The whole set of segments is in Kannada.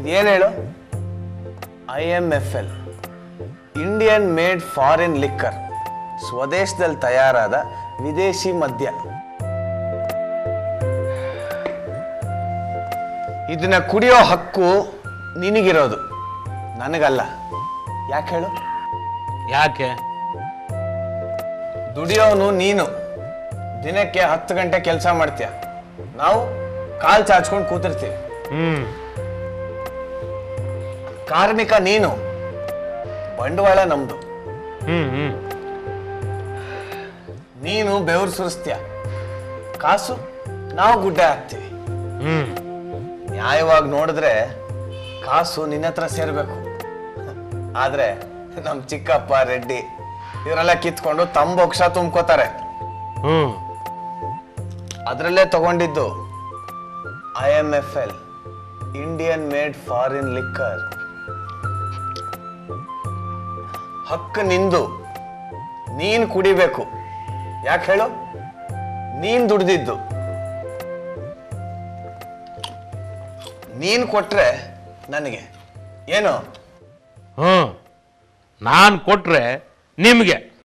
ಇದೇನು ಹೇಳು I M F L Indian made foreign liquor ಸ್ವದೇಶದಲ್ಲಿ ತಯಾರಾದ ವಿದೇಶಿ ಮದ್ಯ ಇದನ್ನ ಕುಡಿಯೋ ಹಕ್ಕು ನಿನಗಿರೋದು ನನಗಲ್ಲ ಯಾಕೆ ಹೇಳು ಯಾಕೆ ದುಡಿಯೋನು ನೀನು ದಿನಕ್ಕೆ ಹತ್ತು ಗಂಟೆ ಕೆಲಸ ಮಾಡ್ತೀಯ ನಾವು ಕಾಲ್ ಚಾಚ್ಕೊಂಡು ಕೂತಿರ್ತೀವಿ ಹ್ಮ್ ಕಾರ್ಮಿಕ ನೀನು ಬಂಡವಾಳ ನಮ್ದು ಹ್ಮ್ ಹ್ಮ್ ನೀನು ಬೆವರು ಸುರಿಸ್ತೀಯ ಕಾಸು ನಾವು ಗುಡ್ಡೆ ಹಾಕ್ತೀವಿ ಹ್ಮ್ ನ್ಯಾಯವಾಗಿ ನೋಡಿದ್ರೆ ಕಾಸು ನಿನ್ನ ಹತ್ರ ಸೇರ್ಬೇಕು ಆದ್ರೆ ನಮ್ ಚಿಕ್ಕಪ್ಪ ರೆಡ್ಡಿ ಇವರೆಲ್ಲ ಕಿತ್ಕೊಂಡು ತಮ್ಮ ಬೊಕ್ಷ ತುಂಬ್ಕೋತಾರೆ ಹ್ಮ್ ಅದರಲ್ಲೇ ತಗೊಂಡಿದ್ದು I M F L Indian made foreign liquor ಹಕ್ಕು ನಿಂದು ನೀನ್ ಕುಡಿಬೇಕು ಯಾಕೆ ಹೇಳು ನೀನ್ ದುಡ್ದಿದ್ದು ನೀನ್ ಕೊಟ್ರೆ ನನಗೆ ಏನು ಹ್ಮ್ ನಾನು ಕೊಟ್ರೆ ನಿಮ್ಗೆ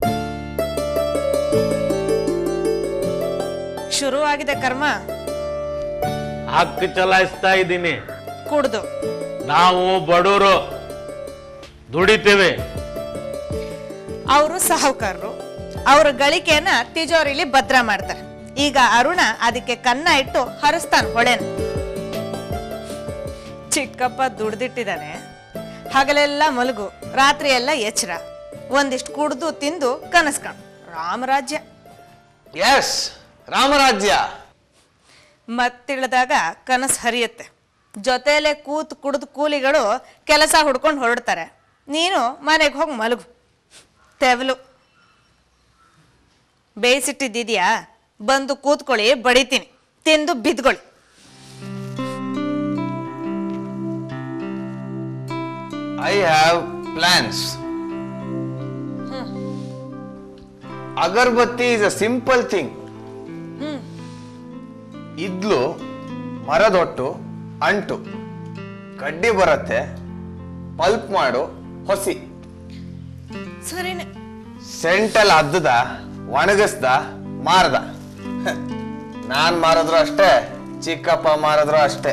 ಶುರುವಾಗಿದೆ ಕರ್ಮ ಹಕ್ಕು ಚಲಾಯಿಸ್ತಾ ಇದ್ದೀನಿ ಕುಡ್ದು ನಾವು ಬಡವರು ದುಡಿತೇವೆ ಅವರು ಸಾಹುಕಾರರು ಅವ್ರ ಗಳಿಕೆನ ತಿಜೋರಿಲಿ ಭದ್ರ ಮಾಡ್ತಾರೆ ಈಗ ಅರುಣ ಅದಕ್ಕೆ ಕನ್ನ ಇಟ್ಟು ಹರಿಸ್ತಾನ ಹೊಳೆನ ಚಿಕ್ಕಪ್ಪ ದುಡ್ದಿಟ್ಟಿದ್ದಾನೆ ಹಗಲೆಲ್ಲ ಮಲಗು ರಾತ್ರಿ ಎಲ್ಲ ಎಚ್ಚರ ಒಂದಿಷ್ಟು ಕುಡ್ದು ತಿಂದು ಕನಸ್ಕಣ್ ರಾಮರಾಜ್ಯ ಎಸ್ ರಾಮರಾಜ್ಯ ಮತ್ತಿಳಿದಾಗ ಕನಸು ಹರಿಯುತ್ತೆ ಜೊತೆಲೆ ಕೂತ್ ಕುಡ್ದು ಕೂಲಿಗಳು ಕೆಲಸ ಹುಡ್ಕೊಂಡು ಹೊರಡ್ತಾರೆ ನೀನು ಮನೆಗೆ ಹೋಗಿ ಮಲಗು ತೆವಲು ಬೇಯಿಸಿಟ್ಟಿದ್ದೀಯಾ ಬಂದು ಕೂತ್ಕೊಳ್ಳಿ ಬಡಿತೀನಿ ತಿಂದು ಬಿದ್ಕೊಳ್ಳಿ I have plans agarbatti is a simple thing ಇದ್ಲು ಮರದೊಟ್ಟು ಅಂಟು ಕಡ್ಡಿ ಬರತ್ತೆ ಪಲ್ಪ್ ಮಾಡು ಹೊಸಿ ಸರಿನೇ ಸೆಂಟಲ್ ಅದ್ದದ ಒಣಗಿಸ್ದ ಮಾರ್ದ ಹ, ನಾನ್ ಮಾರಿದ್ರು ಅಷ್ಟೇ ಚಿಕ್ಕಪ್ಪ ಮಾರಿದ್ರು ಅಷ್ಟೇ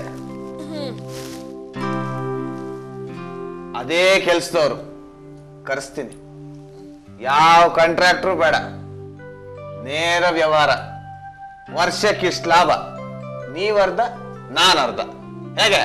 ಅದೇ ಕೆಲ್ಸದವ್ರು ಕರೆಸ್ತೀನಿ ಯಾವ ಕಾಂಟ್ರಾಕ್ಟ್ರು ಬೇಡ ನೇರ ವ್ಯವಹಾರ ವರ್ಷಕ್ಕಿಷ್ಟು ಲಾಭ ನೀವರ್ಧ ನಾನು ಅರ್ಧ ಹೇಗೆ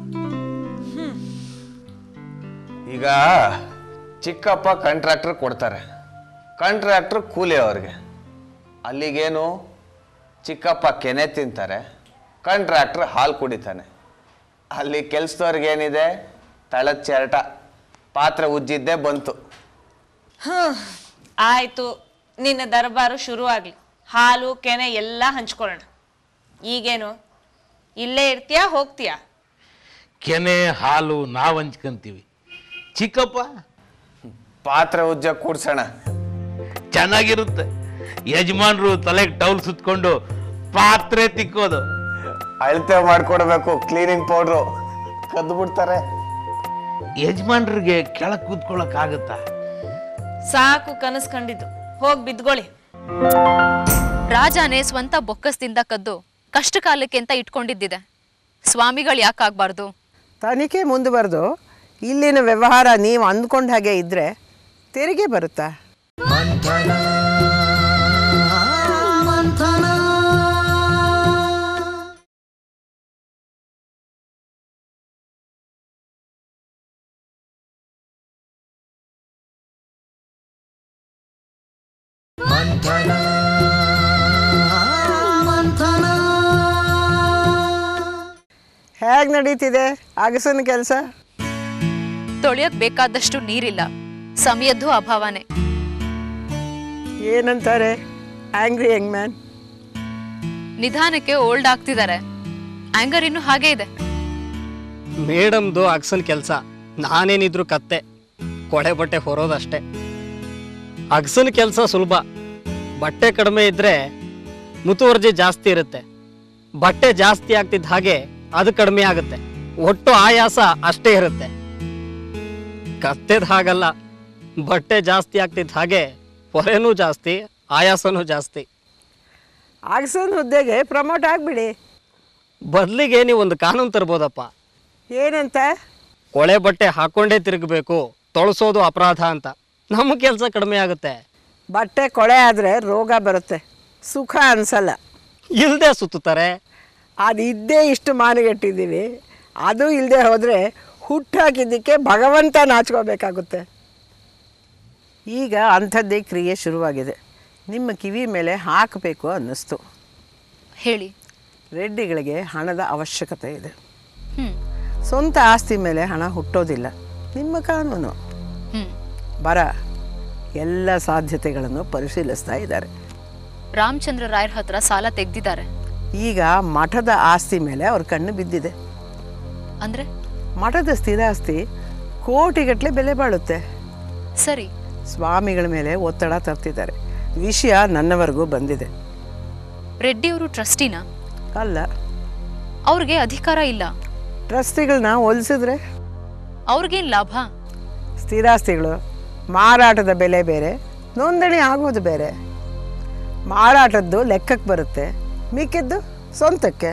ಈಗ ಚಿಕ್ಕಪ್ಪ ಕಾಂಟ್ರಾಕ್ಟರ್ ಕೊಡ್ತಾರೆ ಕಾಂಟ್ರಾಕ್ಟರ್ ಕೂಲಿ ಅವ್ರಿಗೆ ಅಲ್ಲಿಗೇನು ಚಿಕ್ಕಪ್ಪ ಕೆನೆ ತಿಂತಾರೆ ಕಾಂಟ್ರಾಕ್ಟರ್ ಹಾಲು ಕುಡಿತಾನೆ ಅಲ್ಲಿ ಕೆಲ್ಸದವ್ರಿಗೆ ಏನಿದೆ ತಳದ ಚೆರಟ ಪಾತ್ರೆ ಉಜ್ಜಿದ್ದೇ ಬಂತು ಹ್ಮ್ ಆಯ್ತು ನಿನ್ನ ದರ್ಬಾರು ಶುರು ಆಗ್ಲಿ ಹಾಲು ಕೆನೆ ಎಲ್ಲ ಹಂಚ್ಕೊಳ್ಳೋಣ ಈಗೇನು ಇಲ್ಲೇ ಇರ್ತೀಯಾ ಹೋಗ್ತೀಯಾ ಕೆನೆ ಹಾಲು ನಾವು ಹಂಚ್ಕೊಂತೀವಿ ಚಿಕ್ಕಪ್ಪ ಪಾತ್ರೆ ಉಜ್ಜ ಕೂಡ್ಸೋಣ ಚೆನ್ನಾಗಿರುತ್ತೆ ಯಜಮಾನ್ರು ತಲೆಗೆ ಟೌಲ್ ಸುತ್ಕೊಂಡು ಪಾತ್ರೆ ತಿಕ್ಕೋದು ಅಳತೆ ಮಾಡ್ಕೊಡ್ಬೇಕು ಕ್ಲೀನಿಂಗ್ ಪೌಡ್ರು ಕದ್ದು ಬಿಡ್ತಾರೆ ಯಜಮಾನ್ರಿಗೆ ಕೆಳಗೆ ಕೂತ್ಕೊಳ್ಳಕ್ ಆಗತ್ತಾ ಸಾಕು ಕನಸು ಕಂಡಿದ್ದು ಹೋಗಿ ಬಿದ್ಕೊಳ್ಳಿ ರಾಜಾನೇ ಸ್ವಂತ ಬೊಕ್ಕಸದಿಂದ ಕದ್ದು ಕಷ್ಟ ಕಾಲಕ್ಕೆ ಅಂತ ಇಟ್ಕೊಂಡಿದ್ದಿದೆ ಸ್ವಾಮಿಗಳು ಯಾಕಾಗ್ಬಾರ್ದು ತನಿಖೆ ಮುಂದುವರೆದು ಇಲ್ಲಿನ ವ್ಯವಹಾರ ನೀವು ಅಂದ್ಕೊಂಡ ಹಾಗೆ ಇದ್ದರೆ ತೆರಿಗೆ ಬರುತ್ತಾ ಹೇಗೆ ನಡೀತಿದೆ ಅಗಸನ ಕೆಲಸ ತೊಳೆಯಕ್ ಬೇಕಾದಷ್ಟು ನೀರಿಲ್ಲ ಸಮಯದ್ದು ಅಭಾವನೆ ಏನಂತಾರೆ ಆಂಗ್ರಿ ಯಂಗ್ ಮ್ಯಾನ್ ನಿಧಾನಕ್ಕೆ ಓಲ್ಡ್ ಆಗ್ತಿದ್ದಾರೆ ಆಂಗರ್ ಇನ್ನು ಹಾಗೆ ಇದೆ ಮೇಡಮ್ದು ಅಗ್ಸನ್ ಕೆಲಸ ನಾನೇನಿದ್ರು ಕತ್ತೆ ಕೊಡೆ ಬಟ್ಟೆ ಹೊರೋದಷ್ಟೇ ಅಗ್ಸನ್ ಕೆಲಸ ಸುಲಭ ಬಟ್ಟೆ ಕಡಿಮೆ ಇದ್ದರೆ ಮುತುವರ್ಜಿ ಜಾಸ್ತಿ ಇರುತ್ತೆ ಬಟ್ಟೆ ಜಾಸ್ತಿ ಆಗ್ತಿದ್ದ ಹಾಗೆ ಅದು ಕಡಿಮೆ ಆಗುತ್ತೆ ಒಟ್ಟು ಆಯಾಸ ಅಷ್ಟೇ ಇರುತ್ತೆ ಕತ್ತೆದ ಹಾಗಲ್ಲ ಬಟ್ಟೆ ಜಾಸ್ತಿ ಆಗ್ತಿದ್ದ ಹಾಗೆ ಹೊರೆನೂ ಜಾಸ್ತಿ ಆಯಾಸನೂ ಜಾಸ್ತಿ ಅಗಸನ್ ಹುದ್ದೆಗೆ ಪ್ರಮೋಟ್ ಆಗಿಬಿಡಿ ಬದಲಿಗೆ ನೀವು ಒಂದು ಕಾನೂನು ತರ್ಬೋದಪ್ಪ ಏನಂತ ಕೊಳೆ ಬಟ್ಟೆ ಹಾಕ್ಕೊಂಡೇ ತಿರುಗಬೇಕು ತೊಳಸೋದು ಅಪರಾಧ ಅಂತ ನಮ್ಮ ಕೆಲಸ ಕಡಿಮೆ ಆಗುತ್ತೆ ಬಟ್ಟೆ ಕೊಳೆ ಆದರೆ ರೋಗ ಬರುತ್ತೆ ಸುಖ ಅನಿಸಲ್ಲ ಇಲ್ಲದೆ ಸುತ್ತುತ್ತಾರೆ ಅದು ಇದ್ದೇ ಇಷ್ಟು ಮಾನಗೆಟ್ಟಿದ್ದೀವಿ ಅದು ಇಲ್ಲದೆ ಹೋದರೆ ಹುಟ್ಟಾಕಿದ್ದಕ್ಕೆ ಭಗವಂತ ನಾಚ್ಕೋಬೇಕಾಗುತ್ತೆ ಈಗ ಅಂಥದ್ದೇ ಕ್ರಿಯೆ ಶುರುವಾಗಿದೆ ನಿಮ್ಮ ಕಿವಿ ಮೇಲೆ ಹಾಕಬೇಕು ಅನ್ನಿಸ್ತು ಹೇಳಿ ರೆಡ್ಡಿಗಳಿಗೆ ಹಣದ ಅವಶ್ಯಕತೆ ಇದೆ ಹ್ಮ್ ಸ್ವಂತ ಆಸ್ತಿ ಮೇಲೆ ಹಣ ಹುಟ್ಟೋದಿಲ್ಲ ನಿಮ್ಮ ಕಾನೂನು ಹ್ಮ್ ಬರ ಎಲ್ಲ ಸಾಧ್ಯತೆಗಳನ್ನು ಪರಿಶೀಲಿಸ್ತಾ ಇದ್ದಾರೆ ರಾಮಚಂದ್ರ ರಾಯರ್ ಹತ್ರ ಸಾಲ ತೆಗ್ದಿದ್ದಾರೆ ಈಗ ಮಠದ ಆಸ್ತಿ ಮೇಲೆ ಅವ್ರ ಕಣ್ಣು ಬಿದ್ದಿದೆ ಅಂದ್ರೆ ಮಠದ ಸ್ಥಿರಾಸ್ತಿ ಕೋಟಿಗಟ್ಟಲೆ ಬೆಲೆ ಬಾಳುತ್ತೆ ಸರಿ ಸ್ವಾಮಿಗಳ ಮೇಲೆ ಒತ್ತಡ ತರ್ತಿದ್ದಾರೆ ವಿಷಯ ನನ್ನವರೆಗೂ ಬಂದಿದೆ ರೆಡ್ಡಿಯವರು ಟ್ರಸ್ಟಿನಾ ಅಲ್ಲ ಅವ್ರಿಗೆ ಅಧಿಕಾರ ಇಲ್ಲ ಟ್ರಸ್ಟಿಗಳನ್ನ ಹೋಲಿಸಿದ್ರೆ ಅವ್ರಿಗೇನ್ ಲಾಭ ಸ್ಥಿರಾಸ್ತಿಗಳು ಮಾರಾಟದ ಬೆಲೆ ಬೇರೆ ನೋಂದಣಿ ಆಗೋದು ಬೇರೆ ಮಾರಾಟದ್ದು ಲೆಕ್ಕಕ್ಕೆ ಬರುತ್ತೆ ಮಿಕ್ಕಿದ್ದು ಸ್ವಂತಕ್ಕೆ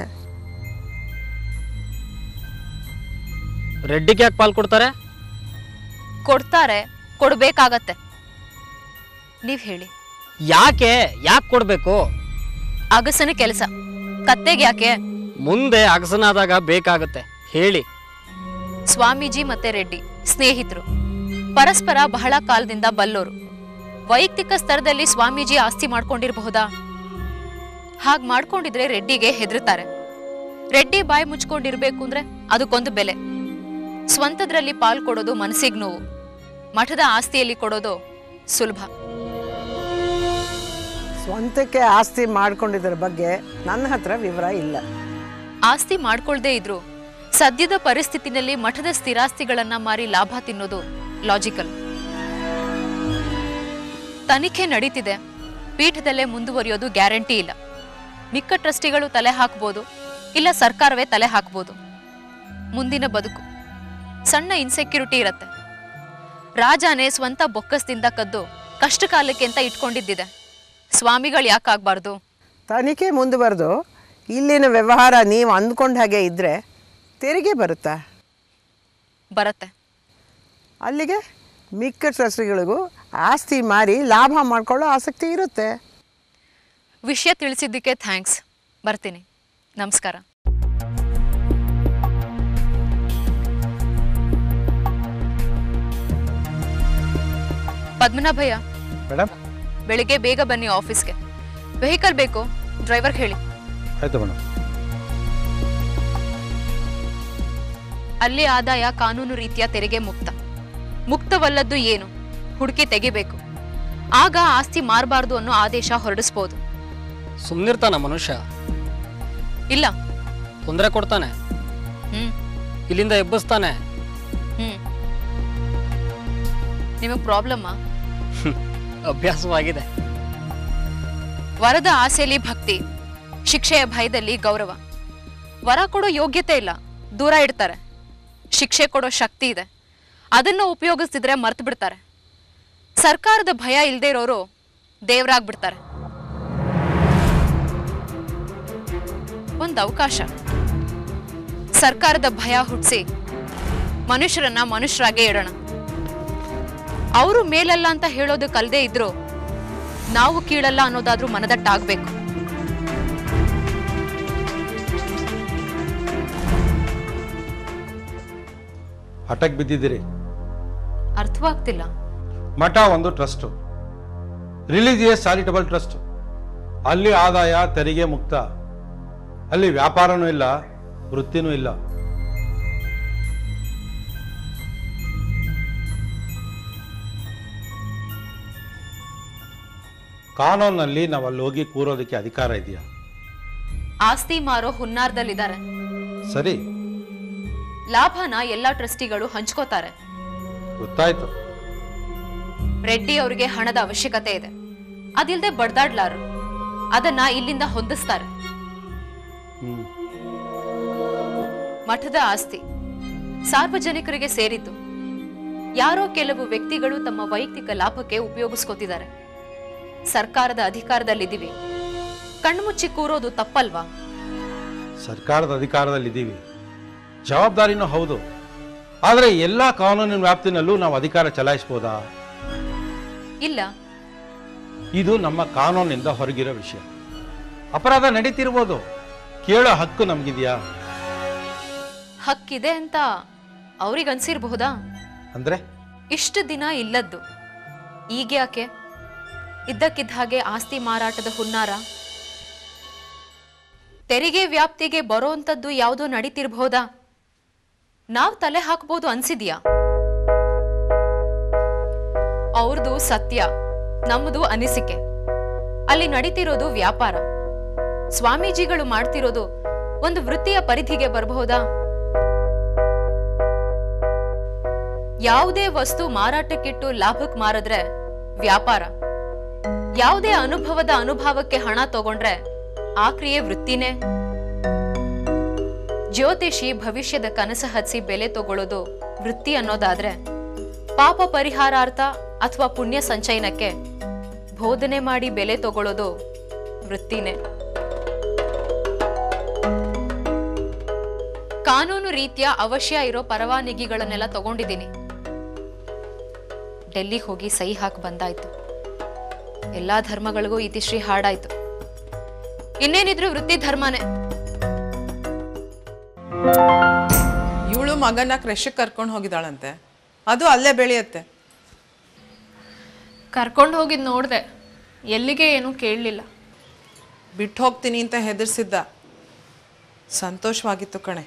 ರೆಡ್ಡಿಗೆ ಯಾಕೆ ಪಾಲ್ ಕೊಡ್ತಾರೆ ಕೊಡ್ತಾರೆ ಕೊಡ್ಬೇಕಾಗತ್ತೆ ನೀವ್ ಹೇಳಿ ಯಾಕೆ ಯಾಕೆ ಕೊಡಬೇಕು ಅಗಸನ ಕೆಲಸ ಕತ್ತೆಗೆ ಯಾಕೆ ಮುಂದೆ ಅಗಸನಾದಾಗ ಬೇಕಾಗುತ್ತೆ ಹೇಳಿ ಸ್ವಾಮೀಜಿ ಮತ್ತೆ ರೆಡ್ಡಿ ಸ್ನೇಹಿತರು ಪರಸ್ಪರ ಬಹಳ ಕಾಲದಿಂದ ಬಲ್ಲೋರು ವೈಯಕ್ತಿಕ ಸ್ತರದಲ್ಲಿ ಸ್ವಾಮೀಜಿ ಆಸ್ತಿ ಮಾಡ್ಕೊಂಡಿರಬಹುದಾ ಹಾಗ್ ಮಾಡ್ಕೊಂಡಿದ್ರೆ ರೆಡ್ಡಿಗೆ ಹೆದರ್ತಾರೆ ರೆಡ್ಡಿ ಬಾಯಿ ಮುಚ್ಕೊಂಡಿರ್ಬೇಕು ಅಂದ್ರೆ ಅದಕ್ಕೊಂದು ಬೆಲೆ ಸ್ವಂತದ್ರಲ್ಲಿ ಪಾಲ್ ಕೊಡೋದು ಮನಸ್ಸಿಗೆ ನೋವು ಮಠದ ಆಸ್ತಿಯಲ್ಲಿ ಕೊಡೋದು ಸುಲಭ ಸ್ವಂತಕ್ಕೆ ಆಸ್ತಿ ಮಾಡ್ಕೊಂಡಿದ್ದರ ಬಗ್ಗೆ ನನ್ನ ಹತ್ರ ವಿವರ ಇಲ್ಲ ಆಸ್ತಿ ಮಾಡ್ಕೊಳ್ದೇ ಇದ್ರು ಸದ್ಯದ ಪರಿಸ್ಥಿತಿನಲ್ಲಿ ಮಠದ ಸ್ಥಿರಾಸ್ತಿಗಳನ್ನ ಮಾರಿ ಲಾಭ ತಿನ್ನೋದು ಲಾಜಿಕಲ್ ತನಿಖೆ ನಡೀತಿದೆ ಪೀಠದಲ್ಲೇ ಮುಂದುವರಿಯೋದು ಗ್ಯಾರಂಟಿ ಇಲ್ಲ ಮಿಕ್ಕ ಟ್ರಸ್ಟಿಗಳು ತಲೆ ಹಾಕ್ಬೋದು ಇಲ್ಲ ಸರ್ಕಾರವೇ ತಲೆ ಹಾಕ್ಬೋದು ಮುಂದಿನ ಬದುಕು ಸಣ್ಣ ಇನ್ಸೆಕ್ಯೂರಿಟಿ ಇರತ್ತೆ ರಾಜಾನೇ ಸ್ವಂತ ಬೊಕ್ಕಸದಿಂದ ಕದ್ದು ಕಷ್ಟ ಕಾಲಕ್ಕೆ ಅಂತ ಇಟ್ಕೊಂಡಿದ್ದಿದೆ ಸ್ವಾಮಿಗಳು ಯಾಕಾಗ್ಬಾರ್ದು ತನಿಖೆ ಮುಂದುವರೆದು ಇಲ್ಲಿನ ವ್ಯವಹಾರ ನೀವು ಅಂದ್ಕೊಂಡ ಹಾಗೆ ಇದ್ದರೆ ತೆರಿಗೆ ಬರುತ್ತಾ ಬರತ್ತೆ ಅಲ್ಲಿಗೆ ಮಿಕ್ಕ ಟ್ರಸ್ಟಿಗಳಿಗೂ ಆಸ್ತಿ ಮಾರಿ ಲಾಭ ಮಾಡ್ಕೊಳ್ಳೋ ಆಸಕ್ತಿ ಇರುತ್ತೆ ವಿಷಯ ತಿಳಿಸಿದ್ದಕ್ಕೆ ಥ್ಯಾಂಕ್ಸ್ ಬರ್ತೀನಿ ನಮಸ್ಕಾರ ಪದ್ಮನಾಭಯ್ಯ ಮೇಡಮ್ ಬೆಳಿಗ್ಗೆ ಬೇಗ ಬನ್ನಿ ಆಫೀಸ್ಗೆ ವೆಹಿಕಲ್ ಬೇಕು ಡ್ರೈವರ್ ಹೇಳಿ ಆಯ್ತು ಮೇಡಮ್ ಅಲ್ಲಿ ಆದಾಯ ಕಾನೂನು ರೀತಿಯ ತೆರಿಗೆ ಮುಕ್ತ ಮುಕ್ತವಲ್ಲದ್ದು ಏನು ಹುಡುಕಿ ತೆಗಿಬೇಕು ಆಗ ಆಸ್ತಿ ಮಾರಬಾರ್ದು ಅನ್ನೋ ಆದೇಶ ಹೊರಡಿಸ್ಬೋದು ಸುಮ್ಮನಿರ್ತಾನ ಮನುಷ್ಯ ಇಲ್ಲ ತೊಂದರೆ ಕೊಡ್ತಾನೆ ಹ್ಮ್ ಇಲ್ಲಿಂದ ಎಬ್ಬಿಸ್ತಾನೆ ಹ್ಮ್ ನಿಮಗ್ ಪ್ರಾಬ್ಲಮ್ಮಾ ಅಭ್ಯಾಸವಾಗಿದೆ ವರದ ಆಸೆಯಲ್ಲಿ ಭಕ್ತಿ ಶಿಕ್ಷೆಯ ಭಯದಲ್ಲಿ ಗೌರವ ವರ ಕೊಡೋ ಯೋಗ್ಯತೆ ಇಲ್ಲ ದೂರ ಇಡ್ತಾರೆ ಶಿಕ್ಷೆ ಕೊಡೋ ಶಕ್ತಿ ಇದೆ ಅದನ್ನ ಉಪಯೋಗಿಸ್ತಿದ್ರೆ ಮರ್ತು ಬಿಡ್ತಾರೆ ಸರ್ಕಾರದ ಭಯ ಇಲ್ಲದೆ ಇರೋರು ದೇವರಾಗ್ಬಿಡ್ತಾರೆ ಒಂದು ಅವಕಾಶ ಸರ್ಕಾರದ ಭಯ ಹುಟ್ಟಿಸಿ ಮನುಷ್ಯರನ್ನ ಮನುಷ್ಯರಾಗೇ ಇಡೋಣ ಅವರು ಮೇಲಲ್ಲ ಅಂತ ಹೇಳೋದಕ್ಕಲ್ದೇ ಇದ್ರು ನಾವು ಕೀಳಲ್ಲ ಅನ್ನೋದಾದ್ರೂ ಮನದಟ್ಟಾಗ್ಬೇಕು ಹಠಕ್ಕೆ ಬಿದ್ದಿದ್ದೀರಿ ಅರ್ಥವಾಗ್ತಿಲ್ಲ ಮಠ ಒಂದು ಟ್ರಸ್ಟು ರಿಲಿಜಿಯಸ್ ಚಾರಿಟಬಲ್ ಟ್ರಸ್ಟ್ ಅಲ್ಲಿ ಆದಾಯ ತೆರಿಗೆ ಮುಕ್ತ ಅಲ್ಲಿ ವ್ಯಾಪಾರನೂ ಇಲ್ಲ ವೃತ್ತಿನೂ ಇಲ್ಲ ಕಾನೂನಲ್ಲಿ ನಾವು ಅಲ್ಲಿ ಹೋಗಿ ಕೂರೋದಕ್ಕೆ ಅಧಿಕಾರ ಇದೆಯಾ ಆಸ್ತಿ ಮಾರೋ ಹುನ್ನಾರ್ದಲ್ಲಿದ್ದಾರೆ ಸರಿ ಲಾಭನ ಎಲ್ಲಾ ಟ್ರಸ್ಟಿಗಳು ಹಂಚ್ಕೋತಾರೆ ಗೊತ್ತಾಯ್ತು ರೆಡ್ಡಿ ಅವರಿಗೆ ಹಣದ ಅವಶ್ಯಕತೆ ಇದೆ ಅದಿಲ್ದೆ ಬಡ್ದಾಡ್ಲಾರು ಅದನ್ನ ಇಲ್ಲಿಂದ ಹೊಂದಿಸ್ತಾರೆ ಹ್ಮ್ ಮಠದ ಆಸ್ತಿ ಸಾರ್ವಜನಿಕರಿಗೆ ಸೇರಿದ್ದು ಯಾರೋ ಕೆಲವು ವ್ಯಕ್ತಿಗಳು ತಮ್ಮ ವೈಯಕ್ತಿಕ ಲಾಭಕ್ಕೆ ಉಪಯೋಗಿಸ್ಕೋತಿದ್ದಾರೆ ಸರ್ಕಾರದ ಅಧಿಕಾರದಲ್ಲಿದ್ದೀವಿ ಕಣ್ಮುಚ್ಚಿ ಕೂರೋದು ತಪ್ಪಲ್ವಾ ಸರ್ಕಾರದ ಅಧಿಕಾರದಲ್ಲಿದ್ದೀವಿ ಜವಾಬ್ದಾರಿನೂ ಹೌದು ಆದರೆ ಎಲ್ಲ ಕಾನೂನಿನ ವ್ಯಾಪ್ತಿನಲ್ಲೂ ನಾವು ಅಧಿಕಾರ ಚಲಾಯಿಸ್ಬೋದಾ ಇಲ್ಲ ಇದು ನಮ್ಮ ಕಾನೂನಿಂದ ಹೊರಗಿರೋ ವಿಷಯ ಅಪರಾಧ ನಡೀತಿರ್ಬೋದು ಕೇಳೋ ಹಕ್ಕು ನಮಗಿದೆಯಾ ಹಕ್ಕಿದೆ ಅಂತ ಅವ್ರಿಗನ್ಸಿರ್ಬಹುದಾ ಅಂದ್ರೆ ಇಷ್ಟು ದಿನ ಇಲ್ಲದ್ದು ಈಗ್ಯಾಕೆ ಇದ್ದಕ್ಕಿದ್ದ ಹಾಗೆ ಆಸ್ತಿ ಮಾರಾಟದ ಹುನ್ನಾರ ತೆರಿಗೆ ವ್ಯಾಪ್ತಿಗೆ ಬರೋಂಥದ್ದು ಯಾವುದೋ ನಡೀತಿರ್ಬಹುದಾ ನಾವ್ ತಲೆ ಹಾಕ್ಬೋದು ಅನ್ಸಿದ್ಯಾ ಅವ್ರದ್ದು ಸತ್ಯ ನಮ್ಮದು ಅನಿಸಿಕೆ ಅಲ್ಲಿ ನಡೀತಿರೋದು ವ್ಯಾಪಾರ ಸ್ವಾಮೀಜಿಗಳು ಮಾಡ್ತಿರೋದು ಒಂದು ವೃತ್ತಿಯ ಪರಿಧಿಗೆ ಬರಬಹುದಾ ಯಾವುದೇ ವಸ್ತು ಮಾರಾಟಕ್ಕಿಟ್ಟು ಲಾಭಕ್ಕೆ ಮಾರಿದ್ರೆ ವ್ಯಾಪಾರ ಯಾವುದೇ ಅನುಭವದ ಅನುಭವಕ್ಕೆ ಹಣ ತಗೊಂಡ್ರೆ ಆ ಕ್ರಿಯೆ ವೃತ್ತಿನೇ ಜ್ಯೋತಿಷಿ ಭವಿಷ್ಯದ ಕನಸ ಹಚ್ಚಿ ಬೆಲೆ ತಗೊಳ್ಳೋದು ವೃತ್ತಿ ಅನ್ನೋದಾದ್ರೆ ಪಾಪ ಪರಿಹಾರಾರ್ಥ ಅಥವಾ ಪುಣ್ಯ ಸಂಚಯನಕ್ಕೆ ಬೋಧನೆ ಮಾಡಿ ಬೆಲೆ ತಗೊಳ್ಳೋದು ವೃತ್ತಿನೇ ಕಾನೂನು ರೀತಿಯ ಅವಶ್ಯ ಇರೋ ಪರವಾನಗಿಗಳನ್ನೆಲ್ಲ ತಗೊಂಡಿದ್ದೀನಿ ಡೆಲ್ಲಿಗೆ ಹೋಗಿ ಸಹಿ ಹಾಕಿ ಬಂದಾಯ್ತು ಎಲ್ಲಾ ಧರ್ಮಗಳಿಗೂ ಇತಿಶ್ರೀ ಹಾಡಾಯ್ತು ಇನ್ನೇನಿದ್ರು ವೃತ್ತಿ ಧರ್ಮನೇ ಇವಳು ಮಗನ ಕ್ರೆಶಕ್ಕೆ ಕರ್ಕೊಂಡು ಹೋಗಿದ್ದಾಳಂತೆ ಅದು ಅಲ್ಲೇ ಬೆಳೆಯುತ್ತೆ ಕರ್ಕೊಂಡು ಹೋಗಿದ್ದು ನೋಡಿದೆ ಎಲ್ಲಿಗೆ ಏನೂ ಕೇಳಲಿಲ್ಲ ಬಿಟ್ಟು ಹೋಗ್ತೀನಿ ಅಂತ ಹೆದರ್ಸಿದ್ದ ಸಂತೋಷವಾಗಿತ್ತು ಕಣೆ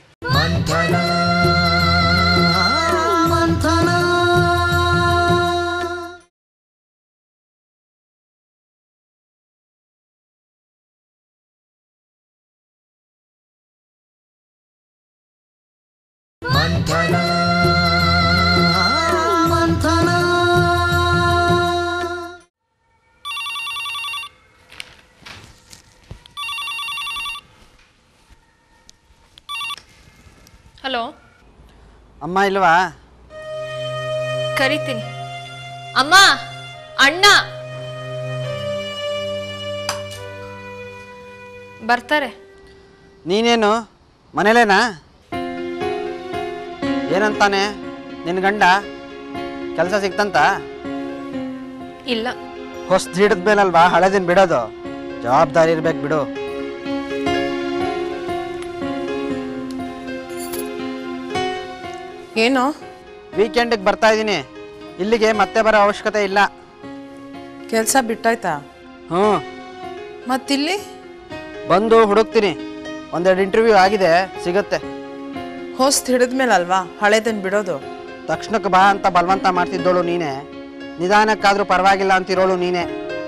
ಹಲೋ ಅಮ್ಮ ಇಲ್ವಾ ಕರಿತೀನಿ ಅಮ್ಮ ಅಣ್ಣ ಬರ್ತಾರೆ ನೀನೇನು ಮನೇಲೇನಾ ಏನಂತಾನೆ ನಿನ್ನ ಗಂಡ ಕೆಲಸ ಸಿಕ್ತಂತ ಇಲ್ಲ ಹೊಸ್ದು ಹಿಡಿದ ಮೇಲಲ್ವಾ ಹಳೆದಿನ ಬಿಡೋದು ಜವಾಬ್ದಾರಿ ಇರ್ಬೇಕು ಬಿಡು ಏನೋ ವೀಕೆಂಡಿಗೆ ಬರ್ತಾ ಇದ್ದೀನಿ ಇಲ್ಲಿಗೆ ಮತ್ತೆ ಬರೋ ಅವಶ್ಯಕತೆ ಇಲ್ಲ ಕೆಲಸ ಬಿಟ್ಟಾಯ್ತಾ ಹ್ಞೂ ಮತ್ತಿಲ್ಲಿ ಬಂದು ಹುಡುಕ್ತೀನಿ ಒಂದೆರಡು ಇಂಟರ್ವ್ಯೂ ಆಗಿದೆ ಸಿಗುತ್ತೆ ಹೊಸ್ತು ಹಿಡಿದ್ಮೇಲೆ ಅಲ್ವಾ ಹಳೇದನ್ ಬಿಡೋದು ತಕ್ಷಣಕ್ಕೆ ಬಾ ಅಂತ ಬಲವಂತ ಮಾಡ್ತಿದ್ದೋಳು ನೀನೇ ನಿಧಾನಕ್ಕಾದ್ರೂ ಪರವಾಗಿಲ್ಲ ಅಂತಿರೋಳು ನೀನೇ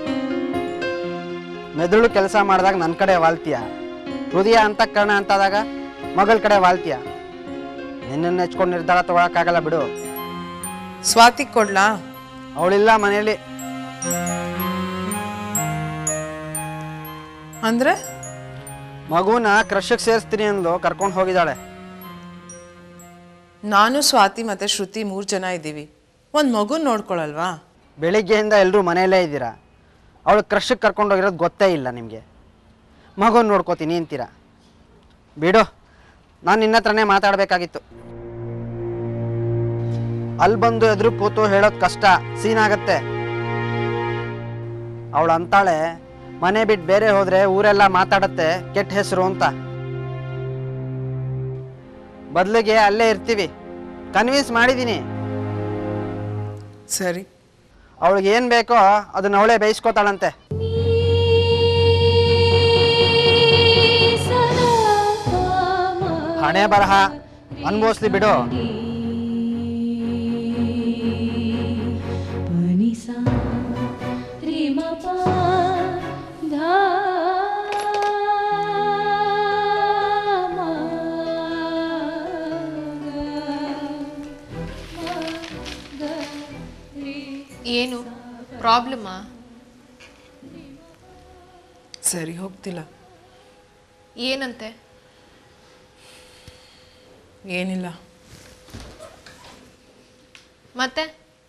ಮೆದುಳು ಕೆಲಸ ಮಾಡಿದಾಗ ನನ್ನ ಕಡೆ ವಾಲ್ತೀಯ ಹೃದಯ ಅಂತಃಕರಣ ಅಂತಾದಾಗ ಮಗಳ ಕಡೆ ವಾಲ್ತೀಯ ನಿನ್ನನ್ನು ಹೆಚ್ಕೊಂಡು ನಿರ್ಧಾರ ತಗೊಳಕ್ಕಾಗಲ್ಲ ಬಿಡು ಸ್ವಾತಿ ಕೊಡ್ಲಾ ಅವಳಿಲ್ಲ ಮನೆಯಲ್ಲಿ ಅಂದ್ರೆ ಮಗುನ ಕ್ರಶಕ್ಕೆ ಸೇರಿಸ್ತೀನಿ ಅಂದು ಕರ್ಕೊಂಡು ಹೋಗಿದ್ದಾಳೆ ನಾನು ಸ್ವಾತಿ ಮತ್ತೆ ಶ್ರುತಿ ಮೂರು ಜನ ಇದ್ದೀವಿ ಒಂದು ಮಗುನ್ ನೋಡ್ಕೊಳಲ್ವಾ ಬೆಳಿಗ್ಗೆಯಿಂದ ಎಲ್ಲರೂ ಮನೆಯಲ್ಲೇ ಇದ್ದೀರಾ ಅವಳು ಕ್ರಶಕ್ಕೆ ಕರ್ಕೊಂಡು ಹೋಗಿರೋದು ಗೊತ್ತೇ ಇಲ್ಲ ನಿಮಗೆ ಮಗುನ ನೋಡ್ಕೋತೀನಿ ಅಂತೀರ ಬಿಡು ನಾನು ನಿನ್ನ ಹತ್ರನೇ ಮಾತಾಡಬೇಕಾಗಿತ್ತು ಅಲ್ಲಿ ಬಂದು ಎದುರು ಕೂತು ಹೇಳೋದು ಕಷ್ಟ ಸೀನ್ ಆಗತ್ತೆ ಅವಳು ಅಂತಾಳೆ ಮನೆ ಬಿಟ್ಟು ಬೇರೆ ಹೋದ್ರೆ ಊರೆಲ್ಲ ಮಾತಾಡತ್ತೆ ಕೆಟ್ಟ ಹೆಸರು ಅಂತ ಬದಲಿಗೆ ಅಲ್ಲೇ ಇರ್ತೀವಿ ಕನ್ವಿನ್ಸ್ ಮಾಡಿದ್ದೀನಿ ಸರಿ ಅವಳಿಗೆ ಏನು ಬೇಕೋ ಅದನ್ನ ಅವಳೇ ಬೇಯಿಸ್ಕೋತಾಳಂತೆ ಹಣೆ ಬರಹ ಅನ್ಭವಿಸ್ಲಿ ಬಿಡು ಏನು ಪ್ರಾಬ್ಲಮ್ಮಾ ಸರಿ ಹೋಗ್ತಿಲ್ಲ ಏನಂತೆ ಏನಿಲ್ಲ ಮತ್ತೆ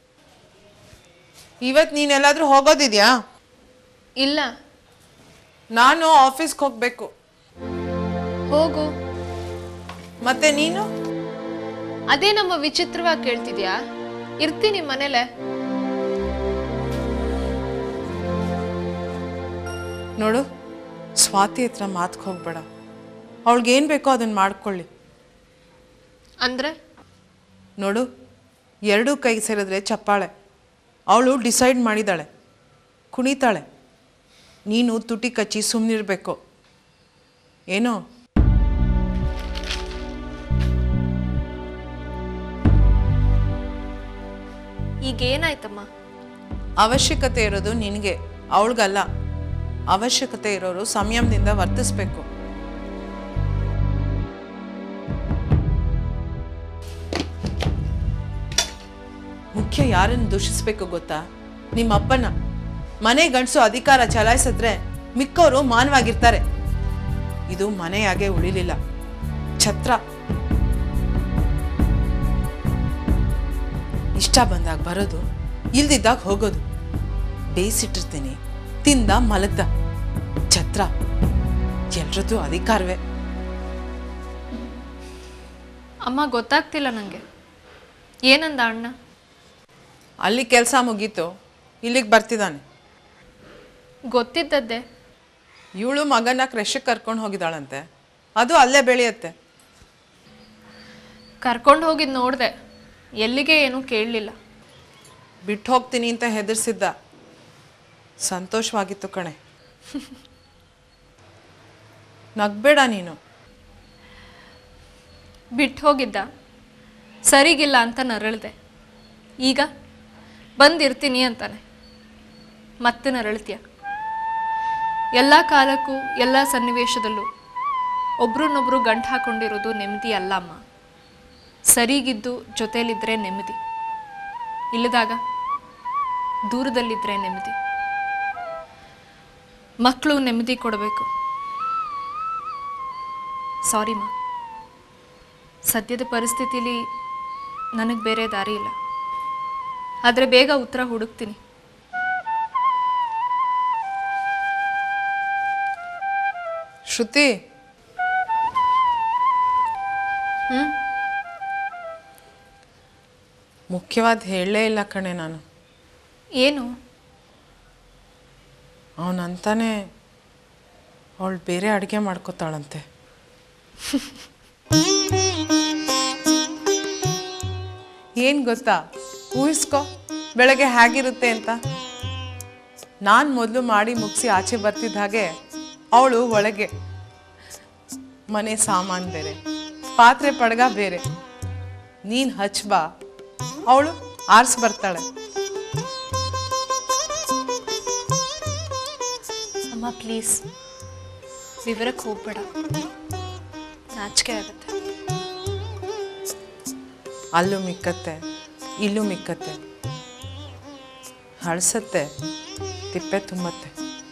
ಇವತ್ತು ನೀನೆಲ್ಲಾದ್ರೂ ಹೋಗೋದಿದ್ಯಾ ಇಲ್ಲ ನಾನು ಆಫೀಸ್ಗೆ ಹೋಗ್ಬೇಕು ಹೋಗು ಮತ್ತೆ ನೀನು ಅದೇ ನಮ್ಮ ವಿಚಿತ್ರವಾಗಿ ಕೇಳ್ತಿದ್ಯಾ ಇರ್ತೀನಿ ಮನೇಲೆ ನೋಡು ಸ್ವಾತಿ ಹತ್ರ ಮಾತ್ಗೆ ಹೋಗ್ಬೇಡ ಅವಳಿಗೇನು ಬೇಕೋ ಅದನ್ನ ಮಾಡ್ಕೊಳ್ಳಿ ಅಂದ್ರೆ ನೋಡು ಎರಡೂ ಕೈ ಸೇರಿದ್ರೆ ಚಪ್ಪಾಳೆ ಅವಳು ಡಿಸೈಡ್ ಮಾಡಿದಾಳೆ ಕುಣಿತಾಳೆ ನೀನು ತುಟಿ ಕಚ್ಚಿ ಸುಮ್ಮನಿರ್ಬೇಕು ಏನೋ ಈಗ ಏನಾಯ್ತಮ್ಮ ಅವಶ್ಯಕತೆ ಇರೋದು ನಿನಗೆ ಅವಳಿಗಲ್ಲ ಅವಶ್ಯಕತೆ ಇರೋರು ಸಂಯಮದಿಂದ ವರ್ತಿಸ್ಬೇಕು ಮುಖ್ಯ ಯಾರನ್ನು ದೂಷಿಸ್ಬೇಕು ಗೊತ್ತಾ ನಿಮ್ಮ ಅಪ್ಪನ ಮನೆ ಗಂಡಸು ಅಧಿಕಾರ ಚಲಾಯಿಸಿದ್ರೆ ಮಿಕ್ಕವರು ಮಾನವಾಗಿರ್ತಾರೆ ಇದು ಮನೆಯಾಗೆ ಉಳಿಲಿಲ್ಲ ಛತ್ರ ಇಷ್ಟ ಬಂದಾಗ ಬರೋದು ಇಲ್ದಿದ್ದಾಗ ಹೋಗೋದು ಬೇಯಿಸಿಟ್ಟಿರ್ತೀನಿ ತಿಂದ ಮಲಗ್ದ ಛತ್ರ ಎಲ್ರದ್ದು ಅಧಿಕಾರವೇ ಅಮ್ಮ ಗೊತ್ತಾಗ್ತಿಲ್ಲ ನನಗೆ ಏನಂದ ಅಣ್ಣ ಅಲ್ಲಿ ಕೆಲಸ ಮುಗೀತು ಇಲ್ಲಿಗೆ ಬರ್ತಿದ್ದಾನೆ ಗೊತ್ತಿದ್ದದ್ದೇ ಇವಳು ಮಗನ ಕ್ರೆಶಕ್ಕೆ ಕರ್ಕೊಂಡು ಹೋಗಿದ್ದಾಳಂತೆ ಅದು ಅಲ್ಲೇ ಬೆಳೆಯುತ್ತೆ ಕರ್ಕೊಂಡು ಹೋಗಿದ್ದು ನೋಡಿದೆ ಎಲ್ಲಿಗೆ ಏನೂ ಕೇಳಲಿಲ್ಲ ಬಿಟ್ಟು ಹೋಗ್ತೀನಿ ಅಂತ ಹೆದರ್ಸಿದ್ದ ಸಂತೋಷವಾಗಿತ್ತು ಕಣೆ ನಗ್ಬೇಡ ನೀನು ಬಿಟ್ಟು ಹೋಗಿದ್ದ ಸರಿಗಿಲ್ಲ ಅಂತ ನರಳಿದೆ ಈಗ ಬಂದಿರ್ತೀನಿ ಅಂತಾನೆ ಮತ್ತೆ ನರಳ್ತೀಯ ಎಲ್ಲ ಕಾಲಕ್ಕೂ ಎಲ್ಲ ಸನ್ನಿವೇಶದಲ್ಲೂ ಒಬ್ರನ್ನೊಬ್ರು ಗಂಟು ಹಾಕೊಂಡಿರೋದು ನೆಮ್ಮದಿ ಅಲ್ಲ ಅಮ್ಮ ಸರಿಗಿದ್ದು ಜೊತೆಲಿದ್ರೆ ನೆಮ್ಮದಿ ಇಲ್ಲದಾಗ ದೂರದಲ್ಲಿದ್ದರೆ ನೆಮ್ಮದಿ ಮಕ್ಕಳು ನೆಮ್ಮದಿ ಕೊಡಬೇಕು ಸಾರಿ ಮಾ ಸದ್ಯದ ಪರಿಸ್ಥಿತಿಲಿ ನನಗೆ ಬೇರೆ ದಾರಿ ಇಲ್ಲ ಆದರೆ ಬೇಗ ಉತ್ತರ ಹುಡುಕ್ತೀನಿ ಶ್ರುತಿ ಹ್ಮ್? ಮುಖ್ಯವಾದ ಹೇಳಲೇ ಇಲ್ಲ ಕಣೆ ನಾನು ಏನು ಅವನಂತಾನೆ ಅವಳು ಬೇರೆ ಅಡುಗೆ ಮಾಡ್ಕೋತಾಳಂತೆ ಏನು ಗೊತ್ತಾ ಊಹಿಸ್ಕೊ ಬೆಳಗ್ಗೆ ಹೇಗಿರುತ್ತೆ ಅಂತ ನಾನು ಮೊದಲು ಮಾಡಿ ಮುಗಿಸಿ ಆಚೆ ಬರ್ತಿದ್ದ ಹಾಗೆ ಅವಳು ಒಳಗೆ ಮನೆ ಸಾಮಾನು ಬೇರೆ ಪಾತ್ರೆ ಪಡ್ಗ ಬೇರೆ ನೀನು ಹಚ್ ಬಾ ಅವಳು ಆರ್ಸ್ ಬರ್ತಾಳೆ ಅಮ್ಮ ಪ್ಲೀಸ್ ವಿವರಕ್ಕೆ ಹೋಗ್ಬೇಡ ನಾಚಿಕೆ ಆಗುತ್ತೆ ಅಲ್ಲೂ ಮಿಕ್ಕತ್ತೆ ಇಲ್ಲೂ ಮಿಕ್ಕತ್ತೆ ಹಳ್ಸತ್ತೆ ತಿಪ್ಪೆ ತುಂಬತ್ತೆ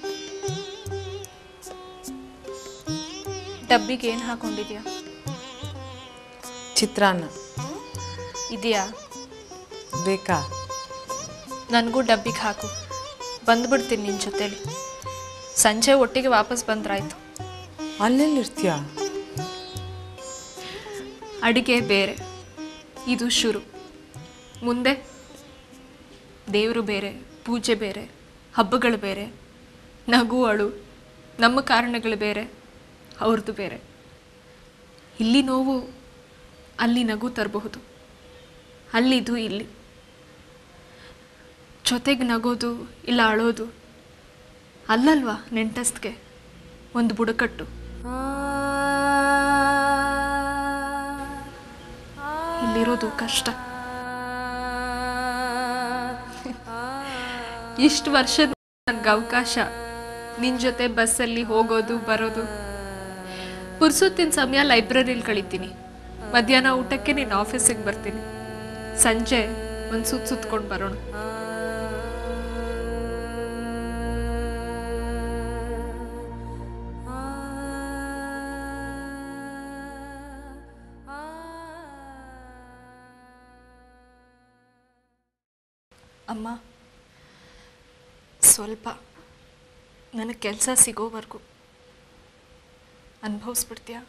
ಡಬ್ಬಿಗೆ ಏನು ಹಾಕೊಂಡಿದ್ಯಾ ಚಿತ್ರಾನ್ನ ಇದೆಯಾ ಬೇಕಾ ನನಗೂ ಡಬ್ಬಿಗೆ ಹಾಕು ಬಂದ್ಬಿಡ್ತೀನಿ ನಿನ್ನ ಜೊತೇಲಿ ಸಂಜೆ ಒಟ್ಟಿಗೆ ವಾಪಸ್ ಬಂದ್ರಾಯ್ತು ಅಲ್ಲೆಲ್ಲಿರ್ತೀಯ ಅಡಿಗೆ ಬೇರೆ ಇದು ಶುರು ಮುಂದೆ ದೇವರು ಬೇರೆ ಪೂಜೆ ಬೇರೆ ಹಬ್ಬಗಳು ಬೇರೆ ನಗು ಅಳು ನಮ್ಮ ಕಾರಣಗಳು ಬೇರೆ ಅವ್ರದ್ದು ಬೇರೆ ಇಲ್ಲಿ ನೋವು ಅಲ್ಲಿ ನಗು ತರಬಹುದು ಅಲ್ಲಿದು ಇಲ್ಲಿ ಜೊತೆಗೆ ನಗೋದು ಇಲ್ಲ ಅಳೋದು ಅಲ್ಲಲ್ವಾ ನೆಂಟಸ್ತ್ಗೆ ಒಂದು ಬುಡಕಟ್ಟು ಇಲ್ಲಿರೋದು ಕಷ್ಟ ಇಷ್ಟು ವರ್ಷ ನನಗೆ ಅವಕಾಶ ನಿನ್ನ ಜೊತೆ ಬಸ್ಸಲ್ಲಿ ಹೋಗೋದು ಬರೋದು ಪುರ್ಸೊತ್ತಿನ ಸಮಯ ಲೈಬ್ರರಿಲಿ ಕಳಿತೀನಿ ಮಧ್ಯಾಹ್ನ ಊಟಕ್ಕೆ ನೀನು ಆಫೀಸಿಗೆ ಬರ್ತೀನಿ ಸಂಜೆ ಒಂದು ಸುತ್ತ ಸುತ್ಕೊಂಡು ಬರೋಣ ಅಮ್ಮ ಸ್ವಲ್ಪ ನನಗೆ ಕೆಲಸ ಸಿಗೋವರೆಗೂ ಅನುಭವಿಸ್ಬಿಡ್ತೀಯಾ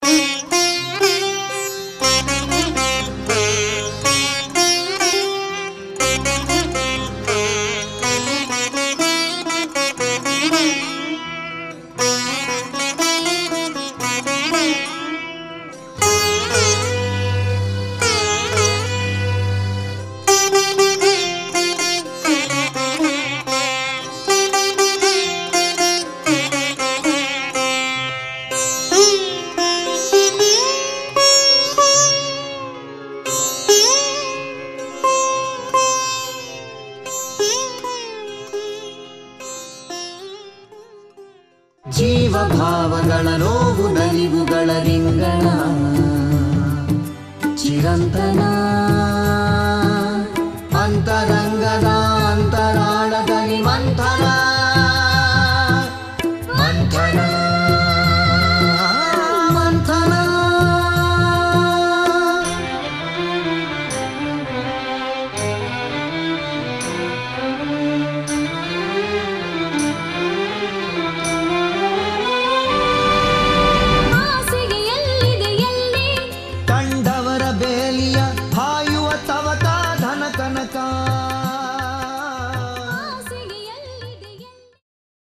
ಜೀವಭಾವಗಳ ನೋವು ನಲಿವುಗಳ ರಿಂಗಣ ಚಿರಂತನ ಅಂತರ